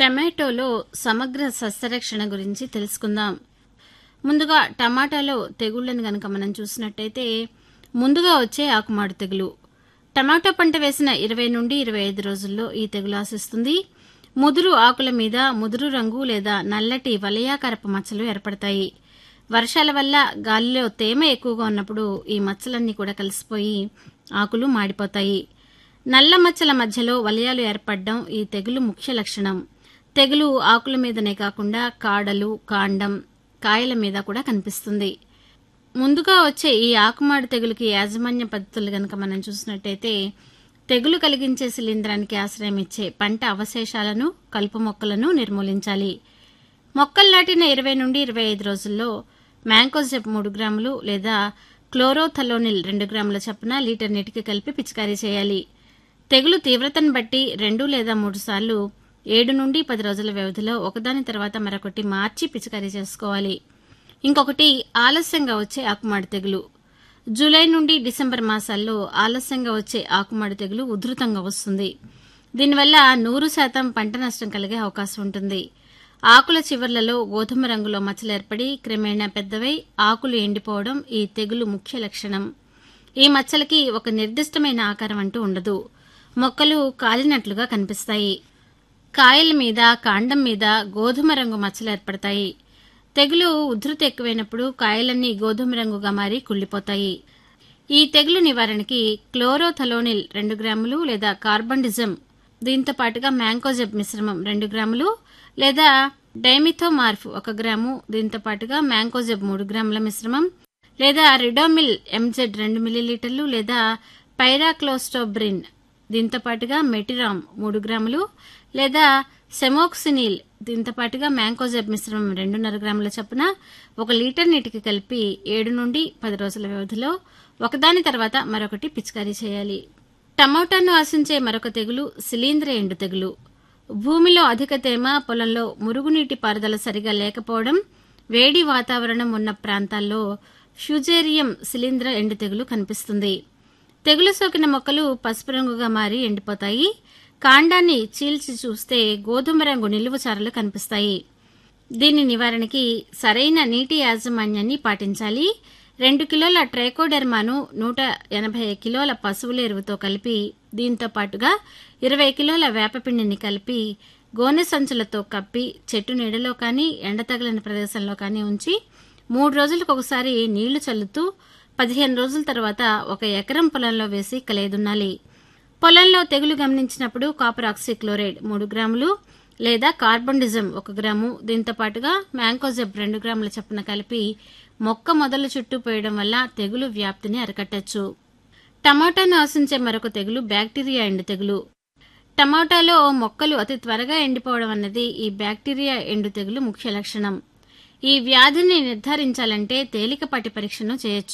టమాటోలో సమగ్ర సస్యరక్షణ గురించి తెలుసుకుందాం ముందుగా టమాటాలో తెగుళ్లను గనక మనం చూసినట్టయితే ముందుగా వచ్చే ఆకుమాడు తెగులు టమాటో పంట వేసిన ఇరవై నుండి ఇరవై ఐదు రోజుల్లో ఈ తెగులు ఆశిస్తుంది ముదురు ఆకుల మీద ముదురు రంగు లేదా నల్లటి వలయాకరపు మచ్చలు ఏర్పడతాయి వర్షాల వల్ల గాలిలో తేమ ఎక్కువగా ఉన్నప్పుడు ఈ మచ్చలన్నీ కూడా కలిసిపోయి ఆకులు మాడిపోతాయి నల్ల మచ్చల మధ్యలో వలయాలు ఏర్పడడం ఈ తెగులు ముఖ్య లక్షణం తెగులు ఆకుల మీదనే కాకుండా కాడలు కాండం కాయల మీద కూడా కనిపిస్తుంది ముందుగా వచ్చే ఈ ఆకుమాడు తెగులుకి యాజమాన్య పద్ధతులు గనక మనం చూసినట్టయితే తెగులు కలిగించే శిలీంధ్రానికి ఆశ్రయం ఇచ్చే పంట అవశేషాలను కలుపు మొక్కలను నిర్మూలించాలి మొక్కలు నాటిన ఇరవై నుండి ఇరవై ఐదు రోజుల్లో మ్యాంకోజెప్ మూడు గ్రాములు లేదా క్లోరోథలోనిల్ రెండు గ్రాముల చొప్పున లీటర్ నీటికి కలిపి పిచికారీ చేయాలి తెగులు తీవ్రతను బట్టి రెండు లేదా మూడు సార్లు ఏడు నుండి పది రోజుల వ్యవధిలో ఒకదాని తర్వాత మరొకటి మార్చి పిచికారీ చేసుకోవాలి ఇంకొకటి ఆలస్యంగా వచ్చే ఆకుమాడి తెగులు జూలై నుండి డిసెంబర్ మాసాల్లో ఆలస్యంగా వచ్చే ఆకుమాడి తెగులు ఉధృతంగా వస్తుంది దీనివల్ల నూరు శాతం పంట నష్టం కలిగే అవకాశం ఉంటుంది ఆకుల చివర్లలో గోధుమ రంగులో మచ్చలు ఏర్పడి క్రమేణా పెద్దవై ఆకులు ఎండిపోవడం ఈ తెగులు ముఖ్య లక్షణం ఈ మచ్చలకి ఒక నిర్దిష్టమైన ఆకారం అంటూ ఉండదు మొక్కలు కాలినట్లుగా కనిపిస్తాయి కాయల మీద కాండం మీద గోధుమ రంగు మచ్చలు ఏర్పడతాయి తెగులు ఉధృతి ఎక్కువైనప్పుడు కాయలన్నీ గోధుమ రంగుగా మారి కుళ్ళిపోతాయి ఈ తెగులు నివారణకి క్లోరోథలోనిల్ రెండు గ్రాములు లేదా కార్బండిజం దీంతో పాటుగా మ్యాంకోజెబ్ మిశ్రమం రెండు గ్రాములు లేదా డైమిథోమార్ఫ్ ఒక గ్రాము దీంతో పాటుగా మ్యాంకోజెబ్ మూడు గ్రాముల మిశ్రమం లేదా రిడోమిల్ ఎంజెడ్ రెండు మిల్లీలీటర్లు లేదా పైరాక్లోస్టోబ్రిన్ దీంతో పాటుగా మెటిరామ్ మూడు గ్రాములు లేదా సెమోక్సినిల్ దీంతో పాటుగా మ్యాంకోజెబ్ మిశ్రమం రెండున్నర గ్రాముల చొప్పున ఒక లీటర్ నీటికి కలిపి ఏడు నుండి పది రోజుల వ్యవధిలో ఒకదాని తర్వాత మరొకటి పిచికారీ చేయాలి టమోటాను ఆశించే మరొక తెగులు శిలీంద్ర ఎండు తెగులు భూమిలో అధిక తేమ పొలంలో మురుగునీటి పారుదల సరిగా లేకపోవడం వేడి వాతావరణం ఉన్న ప్రాంతాల్లో ఫ్యూజేరియం శిలీంద్ర ఎండు తెగులు కనిపిస్తుంది తెగులు సోకిన మొక్కలు పసుపు రంగుగా మారి ఎండిపోతాయి కాండాన్ని చీల్చి చూస్తే గోధుమ రంగు నిలువు చారలు కనిపిస్తాయి దీని నివారణకి సరైన నీటి యాజమాన్యాన్ని పాటించాలి రెండు కిలోల ట్రైకోడెర్మాను నూట ఎనభై కిలోల పశువుల ఎరువుతో కలిపి దీంతో పాటుగా ఇరవై కిలోల వేపపిండిని కలిపి గోనె సంచులతో కప్పి చెట్టు నీడలో కానీ ఎండ తగిలిన ప్రదేశంలో కానీ ఉంచి మూడు రోజులకు ఒకసారి నీళ్లు చల్లుతూ పదిహేను రోజుల తర్వాత ఒక ఎకరం పొలంలో వేసి కలేదున్నాలి పొలంలో తెగులు గమనించినప్పుడు కాపర్ ఆక్సిక్లోరైడ్ మూడు గ్రాములు లేదా కార్బన్డిజం ఒక గ్రాము దీంతో పాటుగా మ్యాంకోజెబ్ రెండు గ్రాముల చొప్పున కలిపి మొక్క మొదలు చుట్టూ పోయడం వల్ల తెగులు వ్యాప్తిని అరికట్టచ్చు టమాటాను ఆశించే మరొక తెగులు బ్యాక్టీరియా ఎండు తెగులు టమాటాలో మొక్కలు అతి త్వరగా ఎండిపోవడం అన్నది ఈ బ్యాక్టీరియా ఎండు తెగులు ముఖ్య లక్షణం ఈ వ్యాధిని నిర్ధారించాలంటే తేలికపాటి పరీక్షను చేయొచ్చు